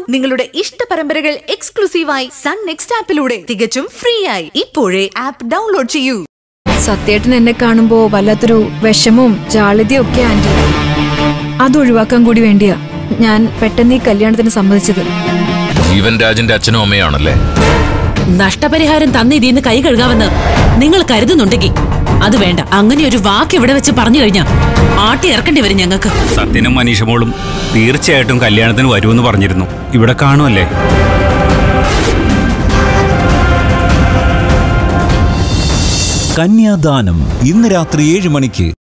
നിങ്ങളുടെ ഇഷ്ട പരമ്പരകൾ എക്സ്ക്ലൂസീവായി സൺ നെക്സ്റ്റ് ആപ്പിലൂടെ തികച്ചും ഫ്രീ ആയി ഇപ്പോഴേ ആപ്പ് ഡൗൺലോഡ് ചെയ്യൂ സത്യേട്ടൻ എന്നെ കാണുമ്പോ വല്ലാത്തൊരു വിഷമവും ജാളിതയും ഒക്കെ ആന്റി അത് ഒഴിവാക്കാൻ കൂടി വേണ്ടിയാ ഞാൻ പെട്ടെന്ന് ഈ കല്യാണത്തിന് സമ്മതിച്ചത് ജീവൻ രാജിന്റെ അച്ഛനും അമ്മയാണല്ലേ നഷ്ടപരിഹാരം തന്ന ഇതിന്ന് കൈ കഴുകാമെന്ന് നിങ്ങൾ കരുതുന്നുണ്ടെങ്കിൽ അത് വേണ്ട അങ്ങനെ ഒരു വാക്ക് ഇവിടെ വെച്ച് പറഞ്ഞു കഴിഞ്ഞാ ആട്ടി ഇറക്കേണ്ടി വരും ഞങ്ങൾക്ക് സത്യനും മനീഷമോളും തീർച്ചയായിട്ടും കല്യാണത്തിന് വരുമെന്ന് പറഞ്ഞിരുന്നു ഇവിടെ കാണുമല്ലേ കന്യാദാനം ഇന്ന് രാത്രി ഏഴ് മണിക്ക്